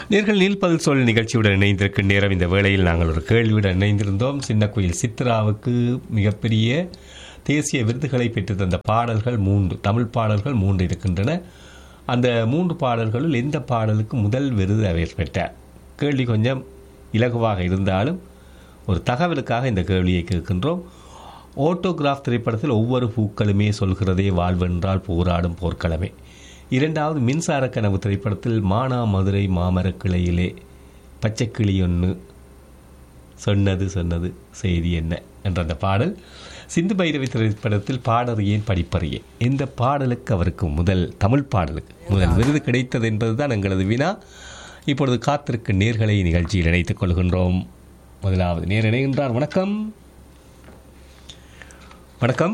நேர்கள் நீல்பல் சொல் நிகழ்ச்சியுடன் இணைந்திருக்கும் நேரம் இந்த வேளையில் நாங்கள் ஒரு கேள்வியுடன் இணைந்திருந்தோம் சின்ன குயில் சித்ராவுக்கு மிகப்பெரிய தேசிய விருதுகளை பெற்று தந்த பாடல்கள் மூன்று தமிழ் பாடல்கள் மூன்று இருக்கின்றன அந்த மூன்று பாடல்களில் எந்த பாடலுக்கு முதல் விருது அவர் பெற்றார் கேள்வி கொஞ்சம் இலகுவாக இருந்தாலும் ஒரு தகவலுக்காக இந்த கேள்வியை கேட்கின்றோம் ஓட்டோகிராஃப் திரைப்படத்தில் ஒவ்வொரு பூக்களுமே சொல்கிறதே வாழ்வென்றால் போராடும் போர்க்களமே இரண்டாவது மின்சார கனவு திரைப்படத்தில் மானா மதுரை மாமரக் கிளையிலே பச்சைக்கிளி ஒன்று சொன்னது சொன்னது செய்தி என்ன என்ற அந்த பாடல் சிந்து பைரவி திரைப்படத்தில் பாடறியேன் படிப்பறியேன் இந்த பாடலுக்கு அவருக்கு முதல் தமிழ் பாடலுக்கு முதல் விருது கிடைத்தது என்பதுதான் எங்களது வினா இப்பொழுது காத்திருக்கும் நேர்களை நிகழ்ச்சியில் இணைத்துக் கொள்கின்றோம் முதலாவது நேர் இணைகின்றார் வணக்கம் வணக்கம்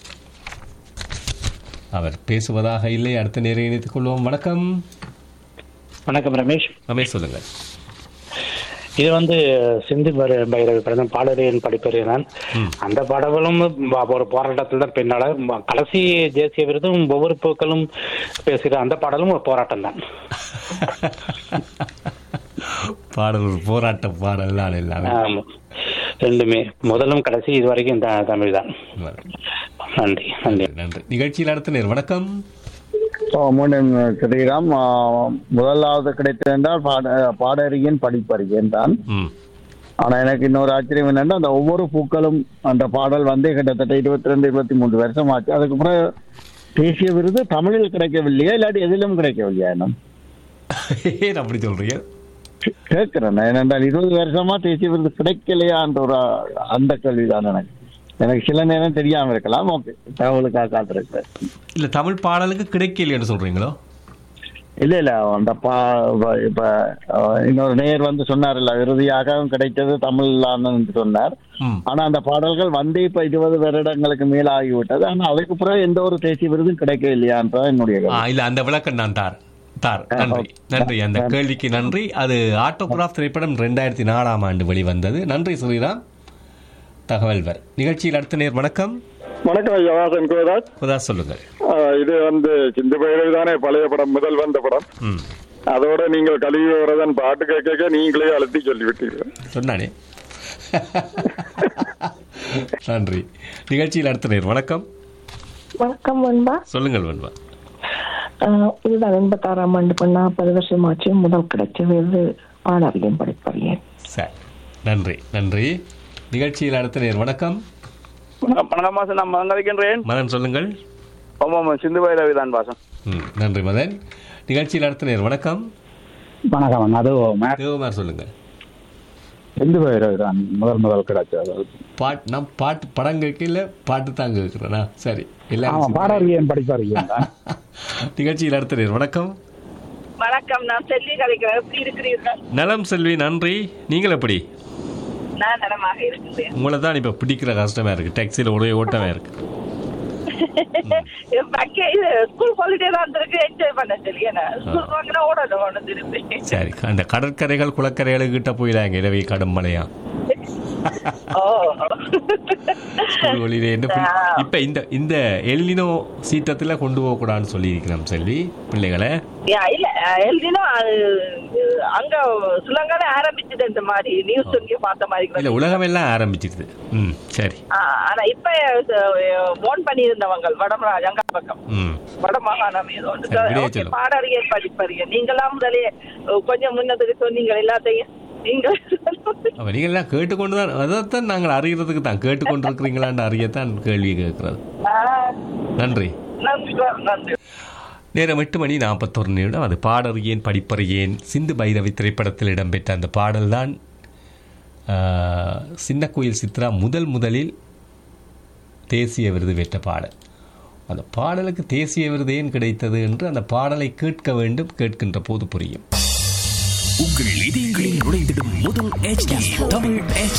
அவர் பேசுவதாக இல்லை அடுத்த நேரை இணைத்துக் கொள்வோம் வணக்கம் வணக்கம் ரமேஷ் ரமேஷ் சொல்லுங்கள் இது வந்து சிந்து பைர- பைரவி படம் பாடறியன் படிப்பறியன் அந்த பாடலும் ப- ஒரு போராட்டத்தில் தான் பின்னால ம- கடைசி தேசிய விருதும் ஒவ்வொரு பூக்களும் பேசுகிற அந்த பாடலும் ஒரு போராட்டம் தான் பாடல் ஒரு போராட்ட பாடல் தான் எல்லாமே ஆமா. ரெண்டுமே முதலும் கடைசி இது வரைக்கும் த- தமிழ் தான் நன்றி நன்றி நன்றி நிகழ்ச்சியில் அடுத்த நேர் வணக்கம் ஓ, மீண்டும் ஸ்ரீராம் ஆ, முதலாவது கிடைத்திருந்தால் பாட பாடறியன் படிப்பறியன் தான் ம் ஆனா எனக்கு இன்னொரு ஆச்சரியம் என்னன்னா அந்த ஒவ்வொரு பூக்களும் அந்த பாடல் வந்து கிட்டத்தட்ட இருபத்தி ரெண்டு இருபத்தி மூன்று வருஷம் ஆச்சு அதுக்கப்புறம் தேசிய விருது தமிழில் கிடைக்கவில்லையா இல்லாட்டி எதிலும் கிடைக்கவில்லையா என்ன ஏன் அப்படி சொல்றீங்க கேட்கிறேன் ஏனென்றால் இருபது வருஷமா தேசிய விருது கிடைக்கலையான்ற ஒரு அந்த கேள்விதான் எனக்கு எனக்கு சில நேரம் தெரியாம இருக்கலாம் ஓகே தகவலுக்காக காத்திருக்கிறேன் இல்ல தமிழ் பாடலுக்கு கிடைக்கலைன்னு சொல்றீங்களோ இல்ல இல்ல அந்த பா இப்ப- இப்ப அஹ், இன்னொரு நேயர் வந்து சொன்னார்ல இறுதியாக கிடைத்தது தமிழ்லான்னு சொன்னார் ம் ஆனா அந்த பாடல்கள் வந்து இப்ப இருபது வருடங்களுக்கு மேல ஆகிவிட்டது ஆனா அதுக்கு பிறகு எந்த ஒரு தேசிய விருதும் கிடைக்க இல்லையான்றதான் என்னுடைய ஆ கருத்து. இல்ல அந்த விளக்கம் நான் தார் தார் நன்றி நன்றி அந்த கேள்விக்கு நன்றி அது ஆட்டோகிராஃப் திரைப்படம் ரெண்டாயிரத்தி நாலாம் ஆண்டு வெளிவந்தது நன்றி ஸ்ரீராம் தகவல் வர் நிகழ்ச்சியில் அடுத்த நேர் வணக்கம் வணக்கம் ஐயா வாசன் கோதாஜ் புதா சொல்லுங்கள் ஆஹ் இது வந்து சிந்து பைரவி தானே பழைய படம் முதல் வந்த படம் ம் அதோட நீங்கள் கழுவி வரதன் பாட்டு கேட்க நீங்களே அழுத்தி சொல்லிவிட்டீர்கள் சொன்னானே நன்றி நிகழ்ச்சியில் அடுத்த நேர் வணக்கம் வணக்கம் வெண்பா சொல்லுங்கள் வன்பா ஆஹ் இதுதான் எண்பத்தாறாம் ஆண்டு பண்ண நாற்பது வருஷமாச்சு முதல் கிடைச்ச விருது பாடறியன் படிப்பறியன் சரி நன்றி நன்றி நிகழ்ச்சியில் அடுத்த நேர் வணக்கம் வணக்கம் மாசம் நான் மங்கரிக்கின்றேன் மதன் சொல்லுங்கள் ஆமாம் சிந்து பைரவி தான் பாசம் ம் நன்றி மதன் நிகழ்ச்சியில் அடுத்த நேர் வணக்கம் வணக்கம் அது தேவமார் சொல்லுங்கள் இந்து பைரவி தான் முதல் முதல் கிடைச்சது பாட் நான் பாட்டு படம் கேட்கல பாட்டு தான் கேட்குறேனா சரி எல்லாம் ஆமா பாடறியன் படிப்பறியன் தான் நிகழ்ச்சியில் அடுத்த நேர் வணக்கம் வணக்கம் நான் செல்வி கதைக்கிறேன் எப்படி இருக்கிறீர்கள் நலம் செல்வி நன்றி நீங்கள் எப்படி நான் நலமாக இருக்கிறேன் உங்களை தான் இப்போ பிடிக்கிற கஷ்டமா இருக்கு டாக்ஸியில் ஒரே ஓட்டமா இருக்கு அங்கே இது ஸ்கூல் ஹாலிடே தான் இருக்கு என்ஜாய் பண்ண சொல்லி என்ன ஸ்கூல் வாங்கினா ஓடணும் ஒன்று திருப்பி சரி அந்த கடற்கரைகள் குளக்கரைகள் கிட்ட போயிடாங்க இரவி கடும் மழையா ஓ ஸ்கூல் வழியில என்ன பிள்ளை- இப்ப இந்த இந்த எல்லினோ சீற்றத்துல கொண்டு போக கூடாதுன்னு சொல்லி இருக்கிறோம் செல்வி பிள்ளைகளை யா, இல்ல எழுதினா அங்க சுலங்கால ஆரம்பிச்சது இந்த மாதிரி நியூஸ் இங்கே பார்த்த மாதிரி கூட. இல்ல உலகம் எல்லாம் ஆரம்பிச்சிருது ம் சரி ஆ, ஆனா இப்ப போன் பண்ணியிருந்தவங்க வடமராஜ் அங்க பக்கம் ம் வடமாகாணம் ஏதோ ஒன்று. சரி, விடையை ஓகே, சொல்லுங்க. பாடறியல் படிப்பறியல் நீங்களாம் முதலே அஹ், கொஞ்சம் முன்னதுக்கு சொன்னீங்க எல்லாத்தையும் நீங்க அப்ப நீங்கள் எல்லாம் கேட்டுக்கொண்டு தான் அதைத்தான் நாங்கள் அறியறதுக்கு தான் கேட்டுக்கொண்டு இருக்கிறீங்களான்னு அறியத்தான் கேள்வி கேட்கறது நன்றி நன்றி நன்றி நேரம் எட்டு மணி நாற்பத்தொரு நிமிடம் அது பாடறியேன் படிப்பறியேன் சிந்து பைரவி திரைப்படத்தில் இடம்பெற்ற அந்த பாடல்தான் ஆஹ், சின்ன கோயில் சித்ரா முதல் முதலில் தேசிய விருது பெற்ற பாடல் அந்த பாடலுக்கு தேசிய விருது ஏன் கிடைத்தது என்று அந்த பாடலை கேட்க வேண்டும் கேட்கின்ற போது புரியும் உங்கள் இதயங்களில் நுழைந்திடும் முதல் HD தமிழ் HD